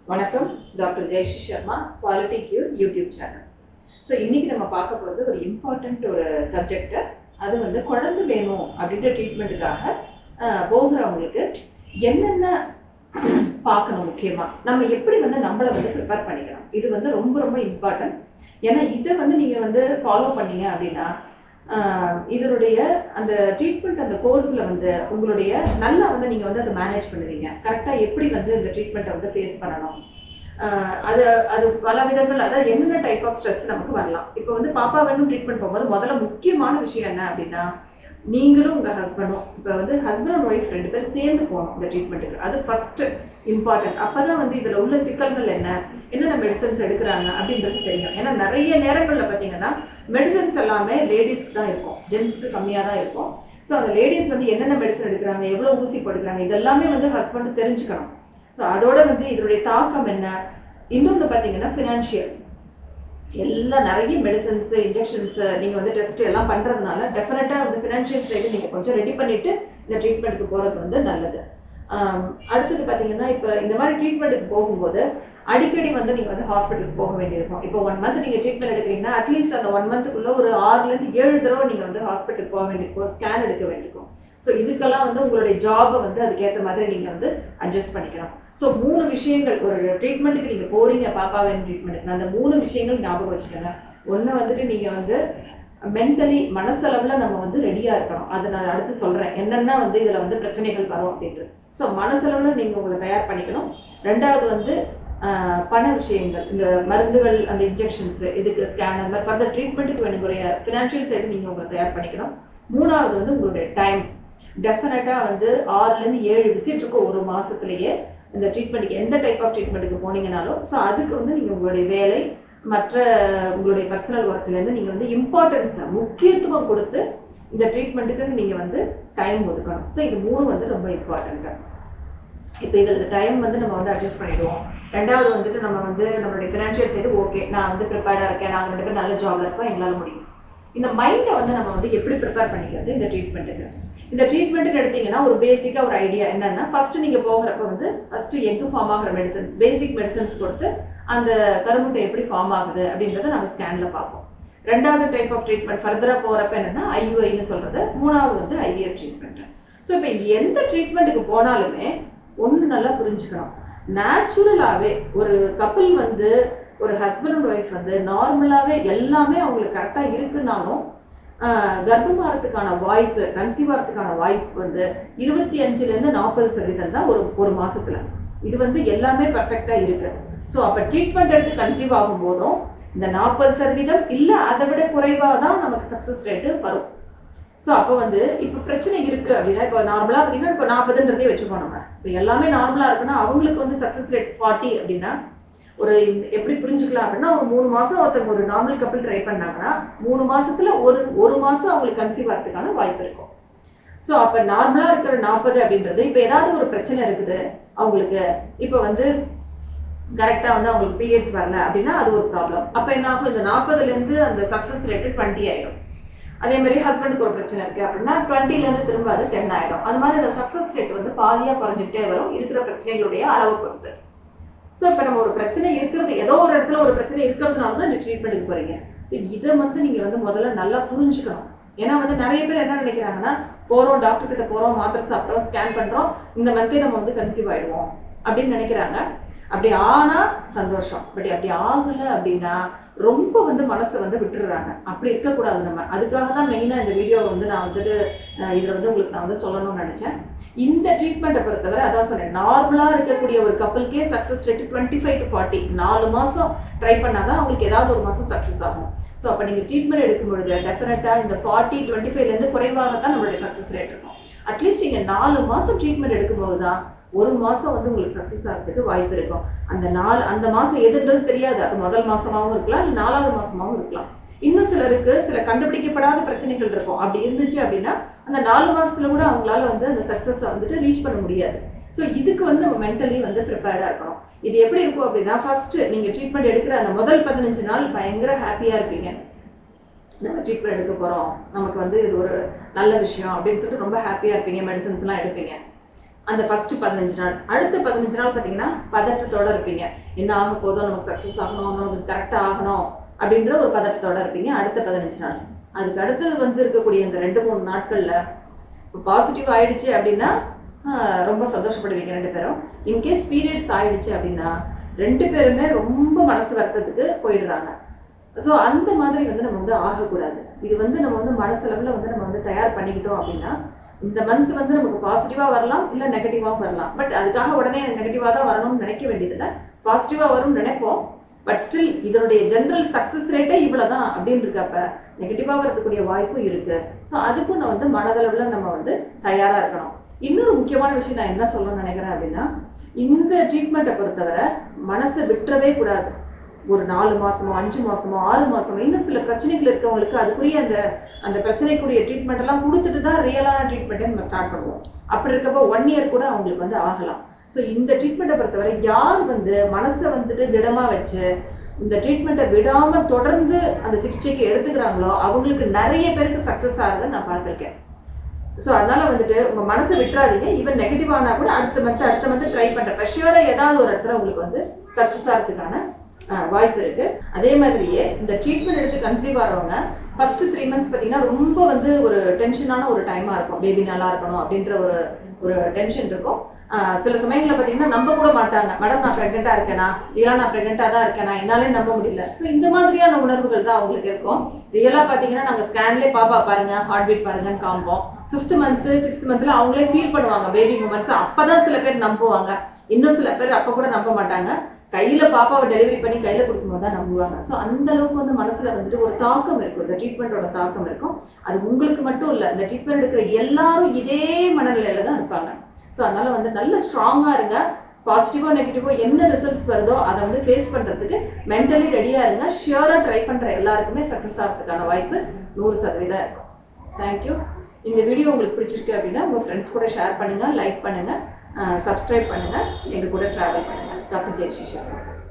வணக்கம் doctor Jayasree Sharma quality cure YouTube channel so இன்னைக்கு நம்ம பார்க்க போகிறது ஒரு இம்பார்ட்டண்ட் ஒரு சப்ஜெக்டை அது வந்து குழந்தை வேணும் அப்படின்ற ட்ரீட்மெண்ட்டுக்காக போகிறவங்களுக்கு என்னென்ன பார்க்கணும் முக்கியமாக நம்ம எப்படி வந்து நம்மளை வந்து ப்ரிப்பேர் பண்ணிக்கணும் இது வந்து ரொம்ப ரொம்ப இம்பார்ட்டன்ட் ஏன்னா இதை வந்து நீங்கள் வந்து ஃபாலோ பண்ணீங்க அப்படின்னா ஆஹ் இதனுடைய அந்த ட்ரீட்மெண்ட் அந்த கோர்ஸில் வந்து உங்களுடைய நல்லா வந்து நீங்கள் வந்து அதை மேனேஜ் பண்ணுவீங்க கரெக்டாக எப்படி வந்து இந்த ட்ரீட்மெண்ட்டை வந்து ஃபேஸ் பண்ணணும் ஆஹ் அது அது பல விதங்கள் அதாவது என்னென்ன டைப் ஆஃப் ஸ்ட்ரெஸ் நமக்கு வரலாம் இப்போ வந்து பாப்பா வேணும் ட்ரீட்மெண்ட் போகும்போது முதல்ல முக்கியமான விஷயம் என்ன அப்படின்னா நீங்களும் உங்கள் ஹஸ்பண்டும் இப்போ வந்து ஹஸ்பண்ட் அண்ட் ஒய்ஃப் ரெண்டு பேரும் சேர்ந்து போகணும் இந்த ட்ரீட்மெண்ட்டுக்கு அது ஃபஸ்ட்டு இம்பார்ட்டன்ட் அப்போ தான் வந்து இதில் உள்ள சிக்கல்கள் என்ன என்னென்ன மெடிசன்ஸ் எடுக்கிறாங்க அப்படின்றது தெரியும் ஏன்னா நிறைய நேரங்களில் பார்த்தீங்கன்னா மெடிசன்ஸ் எல்லாமே லேடிஸ்க்கு தான் இருக்கும் ஜென்ஸ்க்கு கம்மியாக தான் இருக்கும் ஸோ அந்த லேடிஸ் வந்து என்னென்ன மெடிசன் எடுக்கிறாங்க எவ்வளோ ஊசி போடுறாங்க இதெல்லாமே வந்து ஹஸ்பண்ட் தெரிஞ்சுக்கணும் ஸோ அதோட வந்து இதனுடைய தாக்கம் என்ன இன்னொன்று பார்த்தீங்கன்னா ஃபினான்ஷியல் எல்லாம் நிறைய மெடிசன்ஸ் இன்ஜெக்ஷன்ஸ் நீங்கள் வந்து டெஸ்ட் எல்லாம் பண்ணுறதுனால டெஃபினட்டாக வந்து ஃபினான்ஷியல் சைடு நீங்கள் கொஞ்சம் ரெடி பண்ணிவிட்டு இந்த ட்ரீட்மெண்ட்டுக்கு போகிறது வந்து நல்லது ஆம், அடுத்தது பார்த்தீங்கன்னா இப்போ இந்த மாதிரி ட்ரீட்மெண்ட்டுக்கு போகும்போது அடிக்கடி வந்து நீங்கள் வந்து ஹாஸ்பிட்டலுக்கு போக வேண்டியிருக்கும் இப்போ ஒன் மந்த் நீங்கள் ட்ரீட்மெண்ட் எடுக்கிறீங்கன்னா அட்லீஸ்ட் அந்த ஒன் மந்த்துக்குள்ள ஒரு ஆறுலேருந்து ஏழு தடவை நீங்கள் வந்து ஹாஸ்பிட்டலுக்கு போக வேண்டியிருக்கும் ஸ்கேன் எடுக்க வேண்டியிருக்கும் ஸோ இதுக்கெல்லாம் வந்து உங்களுடைய ஜாபை வந்து அதுக்கேற்ற மாதிரி நீங்கள் வந்து அட்ஜஸ்ட் பண்ணிக்கணும் ஸோ மூணு விஷயங்கள் ஒரு ட்ரீட்மெண்ட்டுக்கு நீங்கள் போகிறீங்க பாப்பாவின் ட்ரீட்மெண்ட்டுக்கு அந்த மூணு விஷயங்கள் ஞாபகம் வச்சுக்கோங்க ஒன்று வந்துட்டு நீங்கள் வந்து மென்டலி மனசளவில் நம்ம வந்து ரெடியாக இருக்கணும் அதை நான் அடுத்து சொல்கிறேன் என்னென்ன வந்து இதில் வந்து பிரச்சனைகள் வரும் அப்படின்றது ஸோ மனசளவில் நீங்கள் உங்களை தயார் பண்ணிக்கணும் ரெண்டாவது வந்து ஆஹ், பண விஷயங்கள் இந்த மருந்துகள் அந்த இன்ஜெக்ஷன்ஸ் இதுக்கு ஸ்கேன் அந்த மாதிரி ஃபர்தர் ட்ரீட்மெண்ட்டுக்கு வேணுங்கிற ஃபினான்ஷியல் சைடு நீங்கள் உங்களை தயார் பண்ணிக்கணும் மூணாவது வந்து உங்களுடைய டைம் டெஃபினட்டாக வந்து ஆறுலேருந்து ஏழு விசிட் இருக்கும் ஒரு மாதத்துலேயே இந்த ட்ரீட்மெண்ட்டுக்கு எந்த டைப் ஆஃப் ட்ரீட்மெண்ட்டுக்கு போனீங்கனாலும் ஸோ அதுக்கு வந்து நீங்கள் உங்களுடைய வேலை மற்ற உங்களுடைய பர்சனல் ஒர்க்லேருந்து நீங்கள் வந்து இம்பார்ட்டன்ஸை முக்கியத்துவம் கொடுத்து இந்த ட்ரீட்மெண்ட்டுக்கு நீங்கள் வந்து டைம் ஒதுக்கணும் ஸோ இது மூணு வந்து ரொம்ப இம்பார்ட்டண்ட்டு இப்போ இதில் டைம் வந்து நம்ம வந்து அட்ஜஸ்ட் பண்ணிடுவோம் ரெண்டாவது வந்துட்டு நம்ம வந்து நம்மளுடைய ஃபினான்ஷியல் சைடு ஓகே நான் வந்து ப்ரிப்பேர்டாக இருக்கேன் நாங்கள் ரெண்டு பேரும் நல்ல ஜாப்ல இருக்கோம் எங்களால் முடியும் இந்த மைண்டை வந்து நம்ம வந்து எப்படி ப்ரிப்பேர் பண்ணிக்கிறது இந்த ட்ரீட்மெண்ட்டுக்கு இந்த ட்ரீட்மெண்ட்டுக்கு எடுத்தீங்கன்னா ஒரு பேசிக்காக ஒரு ஐடியா என்னன்னா ஃபர்ஸ்ட் நீங்கள் போகிறப்ப வந்து ஃபர்ஸ்ட் எக்கு ஃபார்ம் ஆகிற மெடிசன்ஸ் பேசிக் மெடிசன்ஸ் கொடுத்து அந்த கருமுட்டை எப்படி ஃபார்ம் ஆகுது அப்படின்றத நம்ம ஸ்கேனில் பார்ப்போம் ரெண்டாவது டைப் ஆஃப் ட்ரீட்மெண்ட் ஃபர்தராக போகிறப்ப என்னன்னா ஐயுஐன்னு சொல்கிறது மூணாவது வந்து ஐவிஎஃப் ட்ரீட்மெண்ட் ஸோ இப்போ எந்த ட்ரீட்மெண்ட்டுக்கு போனாலுமே ஒன்று நல்லா புரிஞ்சுக்கணும் நேச்சுரலாகவே ஒரு கப்பல் வந்து ஒரு ஹஸ்பண்ட் அண்ட் ஒய்ஃப் வந்து நார்மலாகவே எல்லாமே அவங்களுக்கு கரெக்டாக இருக்குனாலும் ஆஹ், கர்ப்பமாகறதுக்கான வாய்ப்பு கன்சீவ் ஆகிறதுக்கான வாய்ப்பு வந்து இருபத்தி அஞ்சுலேருந்து நாற்பது சதவீதம் தான் ஒரு ஒரு மாசத்துல இது வந்து எல்லாமே பர்ஃபெக்டாக இருக்கு ஸோ அப்போ ட்ரீட்மெண்ட் எடுத்து கன்சீவ் ஆகும் போதும் இந்த நாற்பது சதவீதம் இல்லை அதை விட குறைவாக தான் நமக்கு சக்ஸஸ் ரேட்டு வரும் ஸோ அப்போ வந்து இப்போ பிரச்சனை இருக்கு அப்படின்னா இப்போ நார்மலாக பார்த்தீங்கன்னா இப்போ நாற்பதுன்றதே வச்சுப்போம் நம்ம இப்போ எல்லாமே நார்மலாக இருக்குன்னா அவங்களுக்கு வந்து சக்ஸஸ் ரேட் ஃபார்ட்டி அப்படின்னா ஒரு எப்படி புரிஞ்சுக்கலாம் அப்படின்னா ஒரு மூணு மாசம் ஒருத்தவங்க ஒரு நார்மல் கப்பல் ட்ரை பண்ணாங்கன்னா மூணு மாசத்துல ஒரு ஒரு மாசம் அவங்களுக்கு கன்சீவ் ஆகிறதுக்கான வாய்ப்பு இருக்கும் ஸோ அப்போ நார்மலாக இருக்கிற நாற்பது அப்படின்றது இப்போ ஏதாவது ஒரு பிரச்சனை இருக்குது அவங்களுக்கு இப்போ வந்து கரெக்டாக வந்து அவங்களுக்கு பீரியட்ஸ் வரல அப்படின்னா அது ஒரு ப்ராப்ளம் அப்போ என்ன ஆகும் இந்த நாற்பதுலேருந்து அந்த சக்ஸஸ் ரேட்டு டுவெண்ட்டி ஆயிடும் அதே மாதிரி ஹஸ்பண்டுக்கு ஒரு பிரச்சனை இருக்கு அப்படின்னா டுவெண்ட்டிலேருந்து திரும்ப அது டென் ஆயிடும் அது மாதிரி அந்த சக்ஸஸ் ரேட் வந்து பாதியாக குறைஞ்சிக்கிட்டே வரும் இருக்கிற பிரச்சனைகளுடைய அளவு பொறுத்து ஸோ இப்போ நம்ம ஒரு பிரச்சனை இருக்கிறது ஏதோ ஒரு இடத்துல ஒரு பிரச்சனை இருக்கிறதுனால தான் இந்த ட்ரீட்மெண்ட்டுக்கு போறீங்க இதை வந்து நீங்க வந்து முதல்ல நல்லா புரிஞ்சுக்கணும் ஏன்னா வந்து நிறைய பேர் என்ன நினைக்கிறாங்கன்னா போறோம் டாக்டர் கிட்ட போறோம் மாத்திரை சாப்பிட்றோம் ஸ்கேன் பண்றோம் இந்த மந்தே நம்ம வந்து கன்சீவ் ஆயிடுவோம் அப்படின்னு நினைக்கிறாங்க அப்படி ஆனா சந்தோஷம் பட் அப்படி ஆகல அப்படின்னா ரொம்ப வந்து மனசை வந்து விட்டுடுறாங்க அப்படி இருக்கக்கூடாது நம்ம அதுக்காக தான் மெயினாக இந்த வீடியோ வந்து நான் வந்துட்டு அஹ் இதுல வந்து உங்களுக்கு நான் வந்து சொல்லணும்னு நினைச்சேன் இந்த ட்ரீட்மெண்ட்டை பொறுத்தவரை அதான் சொன்னேன் நார்மலாக இருக்கக்கூடிய ஒரு கப்பலுக்கே success rate twenty five to forty நாலு மாதம் ட்ரை பண்ணாதான் அவங்களுக்கு ஏதாவது ஒரு மாதம் சக்ஸஸ் ஆகும் ஸோ அப்போ நீங்கள் ட்ரீட்மெண்ட் எடுக்கும் பொழுது டெஃபினட்டாக இந்த ஃபார்ட்டி டுவெண்ட்டி ஃபைவ்லேருந்து குறைவாக தான் நம்மளுடைய சக்ஸஸ் ரேட் இருக்கும் அட்லீஸ்ட் நீங்கள் நாலு மாதம் ட்ரீட்மெண்ட் எடுக்கும்போது தான் ஒரு மாதம் வந்து உங்களுக்கு சக்ஸஸ் ஆகிறதுக்கு வாய்ப்பு இருக்கும் அந்த நாலு அந்த மாதம் எதுன்றது தெரியாது அது முதல் மாதமாகவும் இருக்கலாம் இல்லை நாலாவது மாதமாகவும் இருக்கலாம் இன்னும் சிலருக்கு சில கண்டுபிடிக்கப்படாத பிரச்சனைகள் இருக்கும் அப்படி இருந்துச்சு அப்படின்னா அந்த நாலு மாசத்துல கூட அவங்களால வந்து அந்த சக்ஸஸை வந்துட்டு ரீச் பண்ண முடியாது ஸோ இதுக்கு வந்து நம்ம மென்டலி வந்து ப்ரிப்பேர்டாக இருக்கணும் இது எப்படி இருக்கும் அப்படின்னா ஃபர்ஸ்ட் நீங்கள் ட்ரீட்மெண்ட் எடுக்கிற அந்த முதல் பதினஞ்சு நாள் பயங்கர ஹாப்பியாக இருப்பீங்க நம்ம ட்ரீட்மெண்ட் எடுக்க போகிறோம் நமக்கு வந்து இது ஒரு நல்ல விஷயம் அப்படின்னு சொல்லிட்டு ரொம்ப ஹாப்பியாக இருப்பீங்க மெடிசன்ஸ்லாம் எடுப்பீங்க அந்த ஃபர்ஸ்ட் பதினஞ்சு நாள் அடுத்த பதினஞ்சு நாள் பார்த்தீங்கன்னா பதட்டத்தோட இருப்பீங்க என்ன ஆக போதும் நமக்கு சக்ஸஸ் ஆகணும் நமக்கு கரெக்டாக ஆகணும் அப்படின்ற ஒரு பதட்டத்தோட இருப்பீங்க அடுத்த பதினஞ்சு நாள் அதுக்கு அடுத்தது வந்து இருக்கக்கூடிய இந்த ரெண்டு மூணு நாட்கள்ல இப்போ பாசிட்டிவ் ஆயிடுச்சு அப்படின்னா ஆஹ், ரொம்ப சந்தோஷப்படுவீங்க ரெண்டு பேரும் இன்கேஸ் பீரியட்ஸ் ஆயிடுச்சு அப்படின்னா ரெண்டு பேருமே ரொம்ப மனசு வருத்தத்துக்கு போயிடுறாங்க ஸோ அந்த மாதிரி வந்து நம்ம வந்து ஆகக்கூடாது இது வந்து நம்ம வந்து மனசளவில் வந்து நம்ம வந்து தயார் பண்ணிக்கிட்டோம் அப்படின்னா இந்த மந்த் வந்து நமக்கு பாசிட்டிவாக வரலாம் இல்லை நெகட்டிவாகவும் வரலாம் பட் அதுக்காக உடனே எனக்கு நெகட்டிவாக தான் வரணும்னு நினைக்க வேண்டியதில்லை பாசிட்டிவாக வரும்னு நினைப்போம் பட் ஸ்டில் இதனுடைய ஜென்ரல் சக்ஸஸ் ரேட்டே இவ்வளோ தான் அப்படின்னு இருக்கப்ப நெகட்டிவாக வரதுக்கூடிய வாய்ப்பும் இருக்கு ஸோ அதுக்கும் நான் வந்து மனதளவில் நம்ம வந்து தயாராக இருக்கணும் இன்னொரு முக்கியமான விஷயம் நான் என்ன சொல்லணும்னு நினைக்கிறேன் அப்படின்னா இந்த ட்ரீட்மெண்ட்டை பொறுத்தவரை மனசை விட்டுறவே கூடாது ஒரு நாலு மாசமோ அஞ்சு மாசமோ ஆறு மாசமோ இன்னும் சில பிரச்சனைகள் இருக்கவங்களுக்கு அதுக்குரிய அந்த அந்த பிரச்சனைக்குரிய ட்ரீட்மெண்ட் எல்லாம் கொடுத்துட்டு தான் ரியலான ட்ரீட்மெண்ட்டை நம்ம ஸ்டார்ட் பண்ணுவோம் அப்படி இருக்கப்போ ஒன் இயர் கூட அவங்களுக்கு வந்து ஆகலாம் ஸோ இந்த ட்ரீட்மெண்ட்டை பொறுத்தவரை யார் வந்து மனசை வந்துட்டு திடமா வச்சு இந்த ட்ரீட்மெண்ட்டை விடாம தொடர்ந்து அந்த சிகிச்சைக்கு எடுத்துக்கிறாங்களோ அவங்களுக்கு நிறைய பேருக்கு சக்ஸஸ் ஆகுதை நான் பார்த்துருக்கேன் ஸோ அதனால வந்துட்டு உங்க மனசை விட்டுறாதீங்க ஈவன் நெகட்டிவ் ஆனா கூட அடுத்த மந்த் அடுத்த மந்த் ட்ரை பண்றேன் ஷியூரா ஏதாவது ஒரு இடத்துல உங்களுக்கு வந்து சக்ஸஸ் ஆகிறதுக்கான அஹ், வாய்ப்பு இருக்கு அதே மாதிரியே இந்த ட்ரீட்மெண்ட் எடுத்து கன்சீவ் ஆகிறவங்க ஃபர்ஸ்ட் த்ரீ மந்த்ஸ் பார்த்தீங்கன்னா ரொம்ப வந்து ஒரு டென்ஷனான ஒரு டைமா இருக்கும் பேபி நல்லா இருக்கணும் அப்படின்ற ஒரு ஒரு டென்ஷன் இருக்கும் ஆஹ் சில சமயங்களில் பார்த்தீங்கன்னா நம்ப கூட மாட்டாங்க மேடம் நான் ப்ரெக்னெண்ட்டாக இருக்கேனா இல்லை நான் ப்ரெக்னெண்ட்டாக தான் இருக்கேனா என்னாலே நம்ப முடியல ஸோ இந்த மாதிரியான உணர்வுகள் தான் அவங்களுக்கு இருக்கும் ரியலாக பார்த்தீங்கன்னா நாங்கள் ஸ்கேன்லேயே பாப்பா பாருங்க ஹார்ட் பீட் பாருங்கன்னு காமிப்போம் ஃபிஃப்த் மந்த்து சிக்ஸ்த் மந்த்தில் அவங்களே ஃபீல் பண்ணுவாங்க பேபி மூமெண்ட்ஸ் அப்போ தான் சில பேர் நம்புவாங்க இன்னும் சில பேர் அப்போ கூட நம்ப மாட்டாங்க கையில பாப்பாவை டெலிவரி பண்ணி கையில கொடுக்கும்போது தான் நம்புவாங்க ஸோ அந்த அளவுக்கு வந்து மனசுல வந்துட்டு ஒரு தாக்கம் இருக்கும் இந்த ட்ரீட்மெண்ட்டோட தாக்கம் இருக்கும் அது உங்களுக்கு மட்டும் இல்லை இந்த ட்ரீட்மெண்ட் எடுக்கிற எல்லாரும் இதே மனநிலையில தான் இருப்பாங்க ஸோ அதனால வந்து நல்ல ஸ்ட்ராங்கா இருங்க பாசிட்டிவோ நெகட்டிவோ என்ன ரிசல்ட்ஸ் வருதோ அதை வந்து ஃபேஸ் பண்றதுக்கு மென்டலி ரெடியா இருங்க ஷியரா ட்ரை பண்ற எல்லாருக்குமே சக்ஸஸ் ஆகிறதுக்கான வாய்ப்பு நூறு சதவீதம் இருக்கும் தேங்க்யூ இந்த வீடியோ உங்களுக்கு பிடிச்சிருக்கு அப்படின்னா உங்க ஃப்ரெண்ட்ஸ் கூட ஷேர் பண்ணுங்க லைக் பண்ணுங்க சப்ஸ்கிரைப் பண்ணுங்க எங்க கூட டிராவல் பண்ணுங்க டாக்டர் ஜெயஸ்ரீ சர்மா